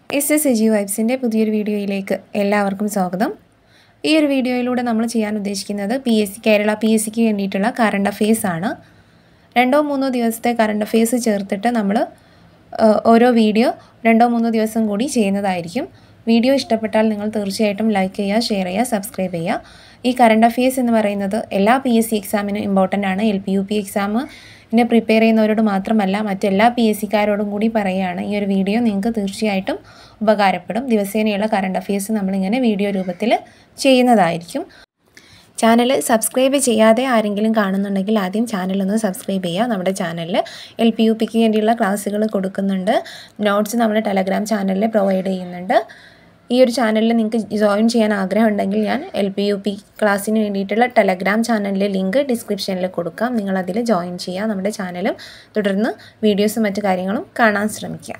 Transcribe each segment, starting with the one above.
S S AG വൈബ്സിൻ്റെ പുതിയൊരു വീഡിയോയിലേക്ക് എല്ലാവർക്കും സ്വാഗതം ഈ ഒരു വീഡിയോയിലൂടെ നമ്മൾ ചെയ്യാൻ ഉദ്ദേശിക്കുന്നത് P S C Kerala P S സിക്ക് വേണ്ടിയിട്ടുള്ള കറണ്ട് അഫെയർസ് ആണ് രണ്ടോ മൂന്നോ ദിവസത്തെ കറണ്ട് അഫെയർസ് ചേർത്തിട്ട് നമ്മൾ ഓരോ വീഡിയോ രണ്ടോ മൂന്നോ ദിവസം കൂടി ചെയ്യുന്നതായിരിക്കും വീഡിയോ ഇഷ്ടപ്പെട്ടാൽ നിങ്ങൾ തീർച്ചയായിട്ടും ലൈക്ക് ചെയ്യുക ഷെയർ ചെയ്യുക സബ്സ്ക്രൈബ് ചെയ്യുക ഈ കറണ്ട് അഫെയർസ് എന്ന് പറയുന്നത് എല്ലാ പി എസ് സി എക്സാമിനും ഇമ്പോർട്ടൻ്റ് ആണ് എൽ പി യു പി എക്സാമിനെ പ്രിപ്പയർ ചെയ്യുന്നവരോട് മാത്രമല്ല മറ്റെല്ലാ പി എസ് സിക്കാരോടും കൂടി പറയുകയാണ് ഈ ഒരു വീഡിയോ നിങ്ങൾക്ക് തീർച്ചയായിട്ടും ഉപകാരപ്പെടും ദിവസേനയുള്ള കറണ്ട് അഫെയർസ് നമ്മളിങ്ങനെ വീഡിയോ രൂപത്തിൽ ചെയ്യുന്നതായിരിക്കും ചാനൽ സബ്സ്ക്രൈബ് ചെയ്യാതെ ആരെങ്കിലും കാണുന്നുണ്ടെങ്കിൽ ആദ്യം ചാനലൊന്ന് സബ്സ്ക്രൈബ് ചെയ്യുക നമ്മുടെ ചാനലിൽ എൽ പി യു പിക്ക് വേണ്ടിയുള്ള ക്ലാസ്സുകൾ കൊടുക്കുന്നുണ്ട് നോട്ട്സ് നമ്മൾ ടെലഗ്രാം ചാനലിൽ പ്രൊവൈഡ് ചെയ്യുന്നുണ്ട് ഈ ഒരു ചാനലിൽ നിങ്ങൾക്ക് ജോയിൻ ചെയ്യാൻ ആഗ്രഹം ഉണ്ടെങ്കിൽ ഞാൻ എൽ പി യു പി ക്ലാസ്സിന് വേണ്ടിയിട്ടുള്ള ടെലഗ്രാം ചാനലിലെ ലിങ്ക് ഡിസ്ക്രിപ്ഷനിൽ കൊടുക്കാം നിങ്ങളതിൽ ജോയിൻ ചെയ്യുക നമ്മുടെ ചാനലും തുടർന്ന് വീഡിയോസും മറ്റു കാര്യങ്ങളും കാണാൻ ശ്രമിക്കുക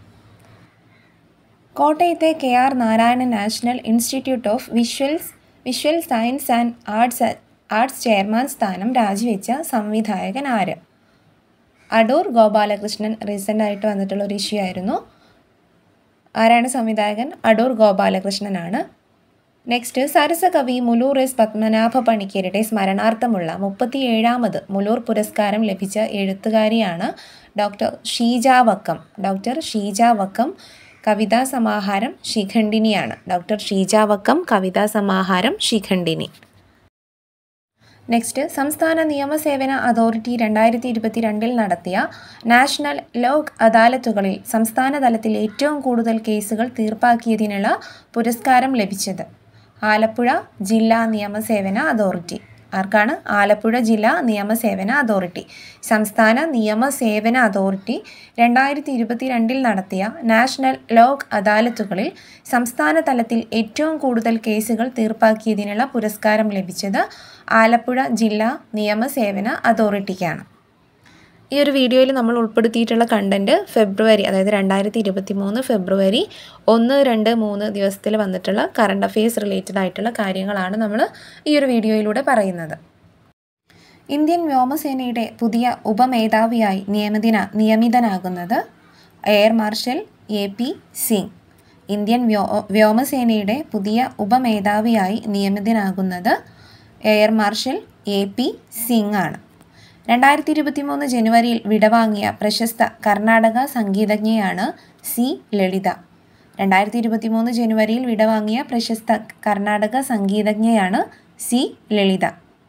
കോട്ടയത്തെ K R Narayanan national institute of visuals visual science and arts arts chairman സ്ഥാനം രാജിവെച്ച സംവിധായകൻ ആര് അടൂർ ഗോപാലകൃഷ്ണൻ റീസെൻ്റായിട്ട് വന്നിട്ടുള്ള ഒരു ഇഷ്യൂ ആയിരുന്നു ആരാണ് സംവിധായകൻ അടൂർ ഗോപാലകൃഷ്ണനാണ് നെക്സ്റ്റ് സരസകവി മുലൂർ എസ് പത്മനാഭ പണിക്കരുടെ സ്മരണാർത്ഥമുള്ള മുപ്പത്തിയേഴാമത് മുലൂർ പുരസ്കാരം ലഭിച്ച എഴുത്തുകാരിയാണ് ഡോക്ടർ ഷീജ വക്കം ഡോക്ടർ ഷീജ വക്കം കവിതാ സമാഹാരം ശിഖണ്ഡിനിയാണ് ഡോക്ടർ ഷീജ വക്കം കവിതാ സമാഹാരം ശിഖണ്ഡിനി നെക്സ്റ്റ് സംസ്ഥാന നിയമസേവന അതോറിറ്റി രണ്ടായിരത്തി ഇരുപത്തിരണ്ടിൽ നടത്തിയ നാഷണൽ ലോക് അദാലത്തുകളിൽ സംസ്ഥാന തലത്തിൽ ഏറ്റവും കൂടുതൽ കേസുകൾ തീർപ്പാക്കിയതിനുള്ള പുരസ്കാരം ലഭിച്ചത് ആലപ്പുഴ ജില്ലാ നിയമസേവന അതോറിറ്റി ആർക്കാണ് ആലപ്പുഴ ജില്ലാ നിയമസേവന അതോറിറ്റി സംസ്ഥാന നിയമസേവന അതോറിറ്റി രണ്ടായിരത്തി ഇരുപത്തിരണ്ടിൽ നടത്തിയ നാഷണൽ ലോക് അദാലത്തുകളിൽ സംസ്ഥാന തലത്തിൽ ഏറ്റവും കൂടുതൽ കേസുകൾ തീർപ്പാക്കിയതിനുള്ള പുരസ്കാരം ലഭിച്ചത് ആലപ്പുഴ ജില്ലാ നിയമസേവന അതോറിറ്റിക്കാണ് ഈ ഒരു വീഡിയോയിൽ നമ്മൾ ഉൾപ്പെടുത്തിയിട്ടുള്ള കണ്ടൻറ്റ് ഫെബ്രുവരി അതായത് രണ്ടായിരത്തി ഇരുപത്തി മൂന്ന് ഫെബ്രുവരി ഒന്ന് രണ്ട് മൂന്ന് ദിവസത്തിൽ വന്നിട്ടുള്ള കറണ്ട് അഫെയർസ് റിലേറ്റഡ് ആയിട്ടുള്ള കാര്യങ്ങളാണ് നമ്മൾ ഈ ഒരു വീഡിയോയിലൂടെ പറയുന്നത് ഇന്ത്യൻ വ്യോമസേനയുടെ പുതിയ ഉപമേധാവിയായി നിയമിതന നിയമിതനാകുന്നത് air marshal A P Singh Indian വ്യോ വ്യോമസേനയുടെ പുതിയ ഉപമേധാവിയായി നിയമിതനാകുന്നത് air marshal A P Singh ആണ് രണ്ടായിരത്തി ഇരുപത്തി മൂന്ന് ജനുവരിയിൽ വിടവാങ്ങിയ പ്രശസ്ത കർണാടക സംഗീതജ്ഞയാണ് സി ലളിത രണ്ടായിരത്തി ഇരുപത്തി മൂന്ന് ജനുവരിയിൽ വിടവാങ്ങിയ പ്രശസ്ത കർണാടക സംഗീതജ്ഞയാണ് സി ലളിത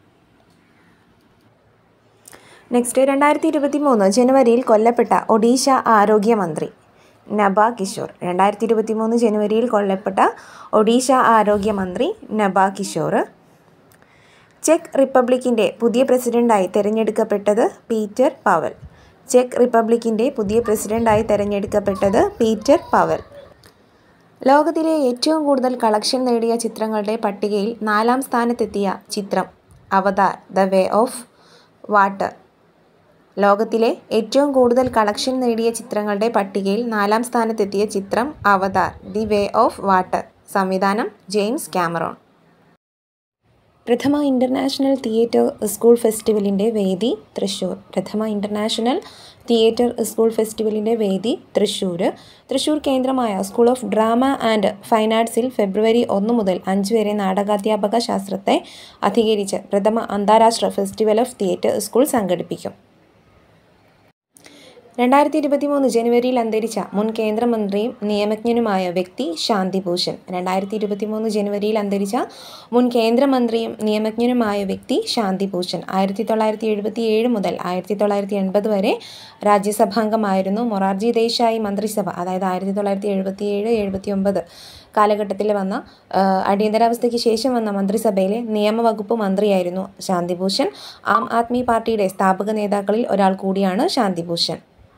നെക്സ്റ്റ് രണ്ടായിരത്തി ഇരുപത്തി മൂന്ന് ജനുവരിയിൽ കൊല്ലപ്പെട്ട ഒഡീഷ ആരോഗ്യമന്ത്രി നബ കിഷോർ രണ്ടായിരത്തി ഇരുപത്തി മൂന്ന് ജനുവരിയിൽ കൊല്ലപ്പെട്ട ഒഡീഷ ആരോഗ്യമന്ത്രി നബ കിഷോർ ചെക്ക് റിപ്പബ്ലിക്കിൻ്റെ പുതിയ പ്രസിഡൻ്റായി തിരഞ്ഞെടുക്കപ്പെട്ടത് പീറ്റർ പവൽ ചെക്ക് റിപ്പബ്ലിക്കിൻ്റെ പുതിയ പ്രസിഡൻ്റായി തിരഞ്ഞെടുക്കപ്പെട്ടത് പീറ്റർ പവൽ ലോകത്തിലെ ഏറ്റവും കൂടുതൽ കളക്ഷൻ നേടിയ ചിത്രങ്ങളുടെ പട്ടികയിൽ നാലാം സ്ഥാനത്തെത്തിയ ചിത്രം Avatar the way of water ലോകത്തിലെ ഏറ്റവും കൂടുതൽ കളക്ഷൻ നേടിയ ചിത്രങ്ങളുടെ പട്ടികയിൽ നാലാം സ്ഥാനത്തെത്തിയ ചിത്രം Avatar the way of water സംവിധാനം ജെയിംസ് ക്യാമറോൺ പ്രഥമ ഇൻ്റർനാഷണൽ തിയേറ്റർ സ്കൂൾ ഫെസ്റ്റിവലിൻ്റെ വേദി തൃശ്ശൂർ പ്രഥമ ഇൻ്റർനാഷണൽ തിയേറ്റർ സ്കൂൾ ഫെസ്റ്റിവലിൻ്റെ വേദി തൃശ്ശൂർ തൃശ്ശൂർ കേന്ദ്രമായ school of drama and fine ആർട്സിൽ ഫെബ്രുവരി ഒന്ന് മുതൽ അഞ്ച് വരെ നാടകാധ്യാപക ശാസ്ത്രത്തെ അധികരിച്ച് പ്രഥമ അന്താരാഷ്ട്ര ഫെസ്റ്റിവൽ ഓഫ് തിയേറ്റർ സ്കൂൾ സംഘടിപ്പിക്കും രണ്ടായിരത്തി ഇരുപത്തി മൂന്ന് ജനുവരിയിൽ അന്തരിച്ച മുൻ കേന്ദ്രമന്ത്രിയും നിയമജ്ഞനുമായ വ്യക്തി ശാന്തിഭൂഷൺ രണ്ടായിരത്തി ഇരുപത്തി മൂന്ന് ജനുവരിയിൽ അന്തരിച്ച മുൻ കേന്ദ്രമന്ത്രിയും നിയമജ്ഞനുമായ വ്യക്തി ശാന്തിഭൂഷൺ ആയിരത്തി തൊള്ളായിരത്തി എഴുപത്തി ഏഴ് മുതൽ ആയിരത്തി തൊള്ളായിരത്തി എൺപത് വരെ രാജ്യസഭാംഗമായിരുന്നു മൊറാർജി ദേശായി മന്ത്രിസഭ അതായത് ആയിരത്തി തൊള്ളായിരത്തി എഴുപത്തി ഏഴ് എഴുപത്തി ഒമ്പത് കാലഘട്ടത്തിൽ വന്ന അടിയന്തരാവസ്ഥയ്ക്ക് ശേഷം വന്ന മന്ത്രിസഭയിലെ നിയമവകുപ്പ് മന്ത്രിയായിരുന്നു ശാന്തിഭൂഷൺ ആം ആദ്മി പാർട്ടിയുടെ സ്ഥാപക നേതാക്കളിൽ ഒരാൾ കൂടിയാണ് ശാന്തിഭൂഷൺ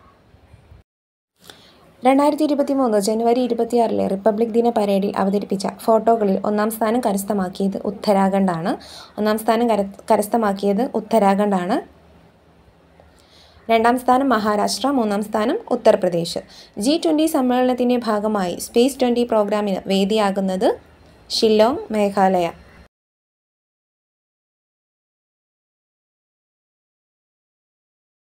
രണ്ടായിരത്തി ഇരുപത്തി മൂന്ന് ജനുവരി ഇരുപത്തിയാറിലെ റിപ്പബ്ലിക് ദിന പരേഡിൽ അവതരിപ്പിച്ച ഫോട്ടോകളിൽ ഒന്നാം സ്ഥാനം കരസ്ഥമാക്കിയത് ഉത്തരാഖണ്ഡാണ് ഒന്നാം സ്ഥാനം കര കരസ്ഥമാക്കിയത് ഉത്തരാഖണ്ഡാണ് രണ്ടാം സ്ഥാനം മഹാരാഷ്ട്ര മൂന്നാം സ്ഥാനം ഉത്തർപ്രദേശ് ജി ട്വൻ്റി സമ്മേളനത്തിൻ്റെ ഭാഗമായി സ്പേസ് ട്വൻ്റി പ്രോഗ്രാമിന് വേദിയാകുന്നത് ഷില്ലോങ് മേഘാലയ